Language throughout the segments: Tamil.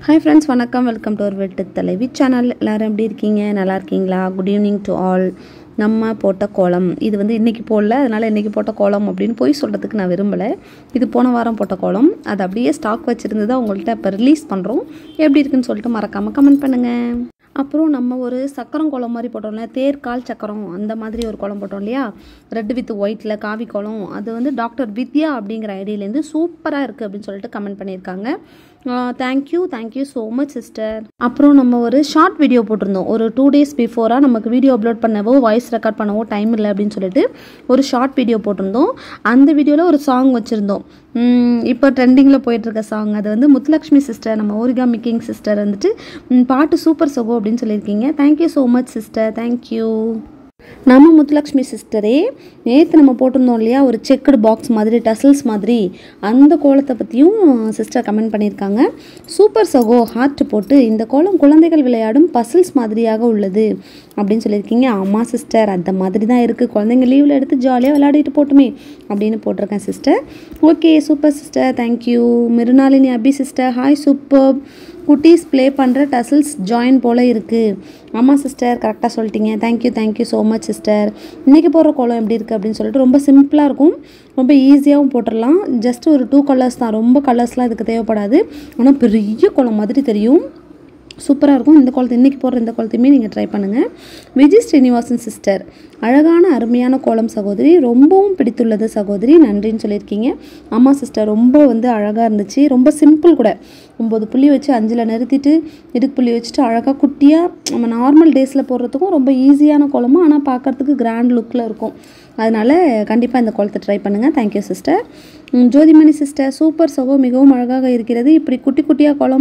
ஹாய் ஃப்ரெண்ட்ஸ் வணக்கம் வெல்கம் டு ஒரு வெட்டு தலைவி சேனல் எல்லோரும் எப்படி இருக்கீங்க நல்லா இருக்கீங்களா குட் ஈவினிங் டு ஆல் நம்ம போட்ட கோலம் இது வந்து இன்றைக்கி போடல அதனால் இன்றைக்கி போட்ட கோலம் அப்படின்னு போய் சொல்கிறதுக்கு நான் விரும்பலை இது போன வாரம் போட்ட கோலம் அது அப்படியே ஸ்டாக் வச்சுருந்தது அவங்கள்ட்ட இப்போ ரிலீஸ் பண்ணுறோம் எப்படி இருக்குன்னு சொல்லிட்டு மறக்காமல் கமெண்ட் பண்ணுங்கள் அப்புறம் நம்ம ஒரு சக்கரம் கோலம் மாதிரி போட்டோம்ல தேர்கால் சக்கரம் அந்த மாதிரி ஒரு கோலம் போட்டோம் இல்லையா ரெட் வித் ஒயிட்டில் காவி கோலம் அது வந்து டாக்டர் வித்யா அப்படிங்கிற ஐடியிலேருந்து சூப்பராக இருக்குது அப்படின்னு சொல்லிட்டு கமெண்ட் பண்ணியிருக்காங்க thank you thank you so much sister அப்புறம் நம்ம ஒரு ஷார்ட் வீடியோ போட்டிருந்தோம் ஒரு டூ டேஸ் பிஃபோராக நமக்கு வீடியோ அப்லோட் பண்ணவோ வாய்ஸ் ரெக்கார்ட் பண்ணவோ டைம் இல்லை அப்படின்னு சொல்லிட்டு ஒரு ஷார்ட் வீடியோ போட்டிருந்தோம் அந்த வீடியோவில் ஒரு சாங் வச்சுருந்தோம் இப்போ ட்ரெண்டிங்கில் போயிட்டுருக்க சாங் அது வந்து முத்துலக்ஷ்மி சிஸ்டர் நம்ம ஓரிகாமி கிங் சிஸ்டர் வந்துட்டு ம், பாட்டு சூப்பர் சகோ அப்படின்னு சொல்லியிருக்கீங்க thank you so much sister thank you நம்ம முத்துலக்ஷ்மி சிஸ்டரே நேற்று நம்ம போட்டிருந்தோம் இல்லையா ஒரு செக்குடு பாக்ஸ் மாதிரி டசல்ஸ் மாதிரி அந்த கோலத்தை பற்றியும் சிஸ்டர் கமெண்ட் பண்ணியிருக்காங்க சூப்பர் சகோ ஹார்ட் போட்டு இந்த கோலம் குழந்தைகள் விளையாடும் பசில்ஸ் மாதிரியாக உள்ளது அப்படின்னு சொல்லியிருக்கீங்க ஆமாம் சிஸ்டர் அந்த மாதிரி தான் இருக்குது குழந்தைங்க லீவில் எடுத்து ஜாலியாக விளையாடிட்டு போட்டுமே அப்படின்னு போட்டிருக்கேன் sister okay super sister thank you Mrunalini Abhi sister hi super குட்டீஸ் ப்ளே பண்ணுற டசல்ஸ் ஜாயின் போல் இருக்குது ஆமாம் சிஸ்டர் கரெக்டாக சொல்லிட்டீங்க thank you thank you so much sister இன்றைக்கி போடுற கோலம் எப்படி இருக்குது அப்படின்னு சொல்லிட்டு ரொம்ப சிம்பிளாக இருக்கும் ரொம்ப ஈஸியாகவும் போட்டுடலாம் ஜஸ்ட் ஒரு டூ கலர்ஸ் தான் ரொம்ப கலர்ஸ்லாம் இதுக்கு தேவைப்படாது ஆனால் பெரிய கோலம் மாதிரி தெரியும் சூப்பராக இருக்கும் இந்த கோலத்தை இன்றைக்கி போடுற இந்த கோலத்தையுமே நீங்கள் ட்ரை பண்ணுங்கள் விஜய் ஸ்ரீனிவாசன் சிஸ்டர் அழகான அருமையான கோலம் சகோதரி ரொம்பவும் பிடித்துள்ளது சகோதரி நன்றின்னு சொல்லியிருக்கீங்க ஆமாம் சிஸ்டர் ரொம்ப வந்து அழகாக இருந்துச்சு ரொம்ப சிம்பிள் கூட ஒம்பது புள்ளி வச்சு அஞ்சில் நிறுத்திட்டு இடுக்கு புள்ளி வச்சுட்டு அழகாக குட்டியாக நம்ம நார்மல் டேஸில் போடுறதுக்கும் ரொம்ப ஈஸியான கோலமும் ஆனால் பார்க்கறதுக்கு கிராண்ட் லுக்கில் இருக்கும் அதனால் கண்டிப்பாக இந்த கோலத்தை ட்ரை பண்ணுங்கள் thank you sister Jothimani sister super சகோ மிகவும் அழகாக இருக்கிறது இப்படி குட்டி குட்டியாக கோலம்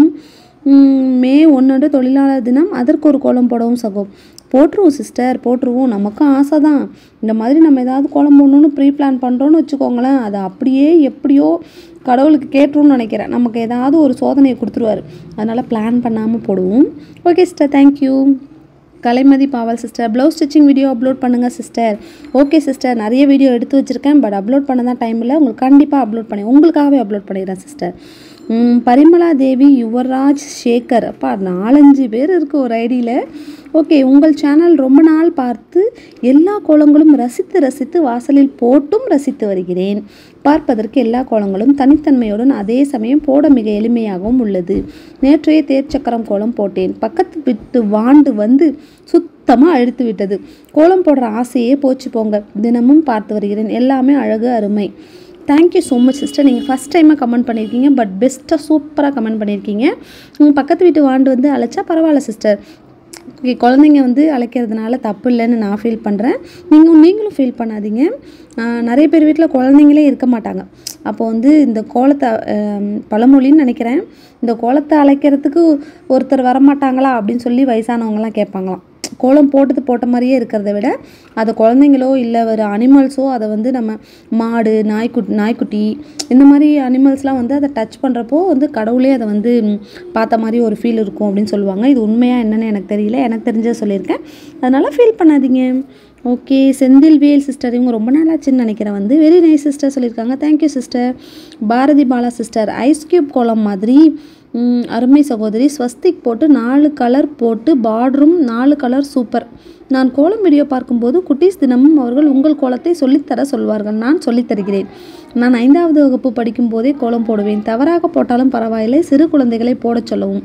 ம், மே ஒன்று தொழிலாளர் தினம் அதற்கு ஒரு கோலம் போடவும் சகோ போட்டுருவோம் சிஸ்டர் போட்டுருவோம் நமக்கும் ஆசை தான் இந்த மாதிரி நம்ம ஏதாவது கோலம் போடணும்னு ப்ரீ பிளான் பண்ணுறோன்னு வச்சுக்கோங்களேன் அதை அப்படியே எப்படியோ கடவுளுக்கு கேட்டுருன்னு நினைக்கிறேன் நமக்கு ஏதாவது ஒரு சோதனையை கொடுத்துருவாரு அதனால் பிளான் பண்ணாமல் போடுவோம் okay sister thank you Kalaimathi Paval sister blouse stitching video upload பண்ணுங்கள் சிஸ்டர் ஓகே சிஸ்டர் நிறைய வீடியோ எடுத்து வச்சுருக்கேன் பட் அப்லோட் பண்ண தான் டைம் இல்லை உங்களுக்கு கண்டிப்பாக அப்லோட் பண்ணி உங்களுக்காகவே அப்லோட் பண்ணிடுறேன் சிஸ்டர் ம், பரிமளா தேவி யுவராஜ் சேகர் அப்பா நாலஞ்சு பேர் இருக்குது ஒரு ஐடியில் ஓகே உங்கள் சேனல் ரொம்ப நாள் பார்த்து எல்லா கோலங்களும் ரசித்து ரசித்து வாசலில் போட்டும் ரசித்து வருகிறேன் பார்ப்பதற்கு எல்லா கோலங்களும் தனித்தன்மையுடன் அதே சமயம் போட மிக எளிமையாகவும் உள்ளது நேற்றைய தேர்ச்சக்கரம் கோலம் போட்டேன் பக்கத்து விட்டு வாண்டு வந்து சுத்தமாக அழுத்து விட்டது கோலம் போடுற ஆசையே போச்சு போங்க தினமும் பார்த்து வருகிறேன் எல்லாமே அழகு அருமை தேங்க்யூ ஸோ மச் சிஸ்டர் நீங்கள் ஃபஸ்ட் டைமாக கமெண்ட் பண்ணியிருக்கீங்க பட் பெஸ்ட்டாக சூப்பராக கமெண்ட் பண்ணியிருக்கீங்க உங்கள் பக்கத்து வீட்டு வாண்டு வந்து அழைச்சா பரவாயில்ல சிஸ்டர் ஓகே குழந்தைங்க வந்து அழைக்கிறதுனால தப்பு இல்லைன்னு நான் ஃபீல் பண்ணுறேன் நீங்கள் நீங்களும் ஃபீல் பண்ணாதீங்க ஆஹ் நிறைய பேர் வீட்டில் குழந்தைங்களே இருக்க மாட்டாங்க அப்போ வந்து இந்த கோலத்தை ஆம், பழமொழின்னு நினைக்கிறேன் இந்த கோலத்தை அழைக்கிறதுக்கு ஒருத்தர் வரமாட்டாங்களா அப்படின்னு சொல்லி வயசானவங்கலாம் கேட்பாங்களாம் கோலம் போட்டது போட்ட மாதிரியே இருக்கிறத விட அதை குழந்தைங்களோ இல்லை ஒரு அனிமல்ஸோ அதை வந்து நம்ம மாடு நாய்க்குட்டி நாய்க்குட்டி இந்த மாதிரி அனிமல்ஸ்லாம் வந்து அதை டச் பண்ணுறப்போ வந்து கடவுளே அதை வந்து ம், பார்த்த மாதிரி ஒரு ஃபீல் இருக்கும் அப்படின்னு சொல்லுவாங்க இது உண்மையாக என்னன்னு எனக்கு தெரியல எனக்கு தெரிஞ்சதை சொல்லியிருக்கேன் அதனால் ஃபீல் பண்ணாதீங்க ஓகே செந்தில்வேல் சிஸ்டர் இவங்க ரொம்ப நாளாச்சுன்னு நினைக்கிறேன் வந்து வெரி நைஸ் சிஸ்டர் சொல்லியிருக்காங்க thank you sister Bharathi Bala sister ice cube கோலம் மாதிரி ம், அருமை சகோதரி ஸ்வஸ்திக் போட்டு நாலு கலர் போட்டு பார்டரும் நாலு கலர் சூப்பர் நான் கோலம் வீடியோ பார்க்கும்போது குட்டீஸ் தினமும் அவர்கள் உங்கள் கோலத்தை சொல்லித்தர சொல்வார்கள் நான் சொல்லித் தருகிறேன் நான் ஐந்தாவது வகுப்பு படிக்கும் போதே கோலம் போடுவேன் தவறாக போட்டாலும் பரவாயில்லை சிறு குழந்தைகளை போடச் சொல்லவும்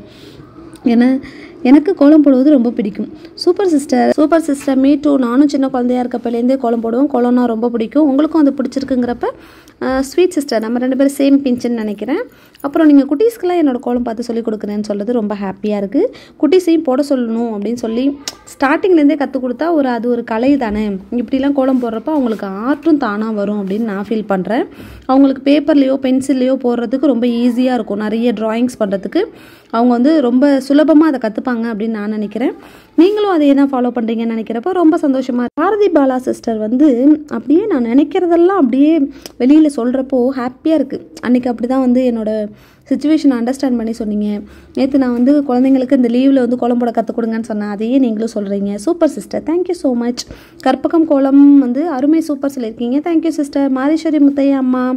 என எனக்கு கோலம் போடுவது ரொம்ப பிடிக்கும் super sister super sister me too நானும் சின்ன குழந்தையா இருக்கப்பலேருந்தே கோலம் போடுவேன் கோலம்னா ரொம்ப பிடிக்கும் உங்களுக்கும் அது பிடிச்சிருக்குங்கிறப்ப ஸ்வீட் சிஸ்டர் நம்ம ரெண்டு பேரும் சேம் பிஞ்சுன்னு நினைக்கிறேன் அப்புறம் நீங்கள் குட்டீஸ்க்கெலாம் என்னோட கோலம் பார்த்து சொல்லி கொடுக்குறேன்னு சொல்கிறது ரொம்ப ஹாப்பியாக இருக்குது குட்டீஸையும் போட சொல்லணும் அப்படின்னு சொல்லி ஸ்டார்டிங்லேருந்தே கற்றுக் கொடுத்தா ஒரு அது ஒரு கலை தானே இப்படிலாம் கோலம் போடுறப்ப அவங்களுக்கு ஆர்ட்டும் தானாக வரும் அப்படின்னு நான் ஃபீல் பண்ணுறேன் அவங்களுக்கு பேப்பர்லேயோ பென்சில்லையோ போடுறதுக்கு ரொம்ப ஈஸியாக இருக்கும் நிறைய ட்ராயிங்ஸ் பண்ணுறதுக்கு அவங்க வந்து ரொம்ப சுலபமாக அதை கற்றுப்பாங்க அப்படின்னு நான் நினைக்கிறேன் நீங்களும் அதே தான் ஃபாலோ பண்ணுறீங்கன்னு நினைக்கிறப்ப ரொம்ப சந்தோஷமாக இருக்கு. பாரதி பாலா சிஸ்டர் வந்து அப்படியே நான் நினைக்கிறதெல்லாம் அப்படியே வெளியில் சொல்கிறப்போ ஹாப்பியாக இருக்குது அன்றைக்கி அப்படி தான் வந்து என்னோட சுச்சுவேஷனை அண்டர்ஸ்டாண்ட் பண்ணி சொன்னீங்க நேற்று நான் வந்து குழந்தைங்களுக்கு இந்த லீவில் வந்து கோலம் போட கற்றுக் கொடுங்கன்னு சொன்னேன் அதையே நீங்களும் சொல்கிறீங்க super sister thank you so much Karpagam கோலம் வந்து அருமை சூப்பர் சொல்லியிருக்கீங்க தேங்க்யூ சிஸ்டர் மாரீஸ்வரி முத்தையா அம்மா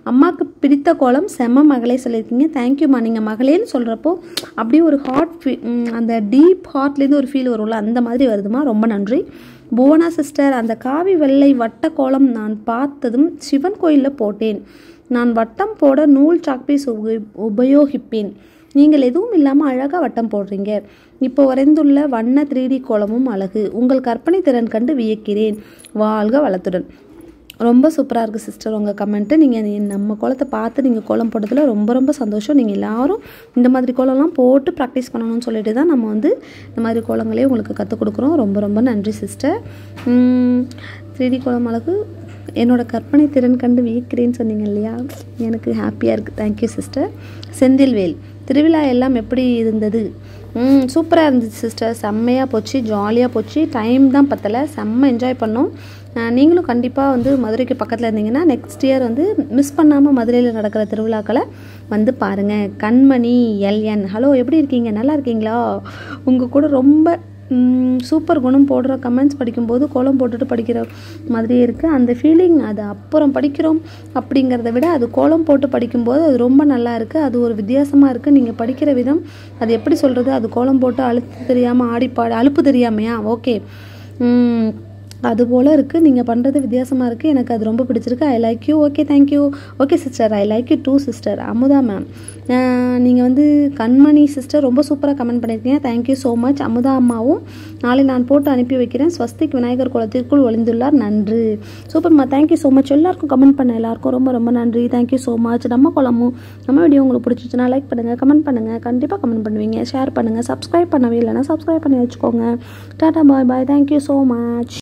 அம்மாவுக்கு பிடித்த கோலம் செம்ம மகளே சொல்லியிருக்கீங்க தேங்க்யூம்மா நீங்கள் மகளேன்னு சொல்கிறப்போ அப்படியே ஒரு ஹார்ட் ஃபீ அந்த டீப் ஹார்ட்லேருந்து ஒரு ஃபீல் வரும்ல அந்த மாதிரி வருதுமா ரொம்ப நன்றி புவனா சிஸ்டர் அந்த காவி வெள்ளை வட்ட கோலம் நான் பார்த்ததும் சிவன் கோயிலில் போட்டேன் நான் வட்டம் போட நூல் சாக்பீஸ் உப உபயோகிப்பேன் நீங்கள் எதுவும் இல்லாமல் அழகாக வட்டம் போடுறீங்க இப்போ வரைந்துள்ள வண்ண த்ரீ டி கோலமும் அழகு உங்கள் கற்பனை திறன் கண்டு வியக்கிறேன் வாழ்க வளத்துடன் ரொம்ப சூப்பராக இருக்குது சிஸ்டர் உங்கள் கமெண்ட்டு நீங்கள் நம்ம கோலத்தை பார்த்து நீங்கள் கோலம் போட்டதில் ரொம்ப ரொம்ப சந்தோஷம் நீங்கள் எல்லாரும் இந்த மாதிரி கோலம்லாம் போட்டு ப்ராக்டிஸ் பண்ணணும்னு சொல்லிட்டு தான் நம்ம வந்து இந்த மாதிரி கோலங்களே உங்களுக்கு கற்றுக் கொடுக்குறோம் ரொம்ப ரொம்ப நன்றி சிஸ்டர் த்ரீ டி கோலம் அழகு என்னோட கற்பனை திறன் கண்டு வியக்கிறேன்னு சொன்னீங்க இல்லையா எனக்கு ஹாப்பியாக இருக்குது தேங்க்யூ சிஸ்டர் செந்தில்வேல் திருவிழா எல்லாம் எப்படி இருந்தது ம் சூப்பராக இருந்துச்சு சிஸ்டர் செம்மையாக போச்சு ஜாலியாக போச்சு டைம் தான் பத்தலை செம்ம என்ஜாய் பண்ணோம் அஹ் நீங்களும் கண்டிப்பாக வந்து மதுரைக்கு பக்கத்தில் இருந்தீங்கன்னா நெக்ஸ்ட் இயர் வந்து மிஸ் பண்ணாமல் மதுரையில் நடக்கிற திருவிழாக்களை வந்து பாருங்கள் கண்மணி எல்என் ஹலோ எப்படி இருக்கீங்க நல்லா இருக்கீங்களா உங்கள் கூட ரொம்ப சூப்பர் குணம் போடுற கமெண்ட்ஸ் படிக்கும்போது கோலம் போட்டுட்டு படிக்கிற மாதிரியே இருக்குது அந்த ஃபீலிங் அது அப்புறம் படிக்கிறோம் அப்படிங்கிறத விட அது கோலம் போட்டு படிக்கும்போது அது ரொம்ப நல்லா இருக்குது அது ஒரு வித்தியாசமாக இருக்குது நீங்கள் படிக்கிற விதம் அது எப்படி சொல்கிறது அது கோலம் போட்டு அழுத்து தெரியாமல் ஆடிப்பாடு அலுப்பு தெரியாமையா ஓகே அது போல் இருக்குது நீங்கள் பண்ணுறது வித்தியாசமாக இருக்குது எனக்கு அது ரொம்ப பிடிச்சிருக்கு I like you okay thank you okay sister I like you too sister Amudha ma'am நீங்கள் வந்து கண்மணி சிஸ்டர் ரொம்ப சூப்பராக கமெண்ட் பண்ணியிருக்கீங்க தேங்க்யூ ஸோ மச் அமுதா அம்மாவும் நாளை நான் போட்டு அனுப்பி வைக்கிறேன் ஸ்வஸ்திக் விநாயகர் குளத்திற்குள் ஒளிந்துள்ளார் நன்று சூப்பர்மா தேங்க்யூ ஸோ மச் எல்லாருக்கும் கமெண்ட் பண்ண எல்லாருக்கும் ரொம்ப ரொம்ப நன்றி தேங்க்யூ ஸோ மச் நம்ம குளமும் நம்ம வீடியோ உங்களுக்கு பிடிச்சிச்சுன்னா லைக் பண்ணுங்கள் கமெண்ட் பண்ணுங்கள் கண்டிப்பாக கமெண்ட் பண்ணுவீங்க ஷேர் பண்ணுங்கள் சப்ஸ்கிரைப் பண்ணவே இல்லைன்னா சப்ஸ்கிரைப் பண்ணி வச்சுக்கோங்க tata bye bye thank you so much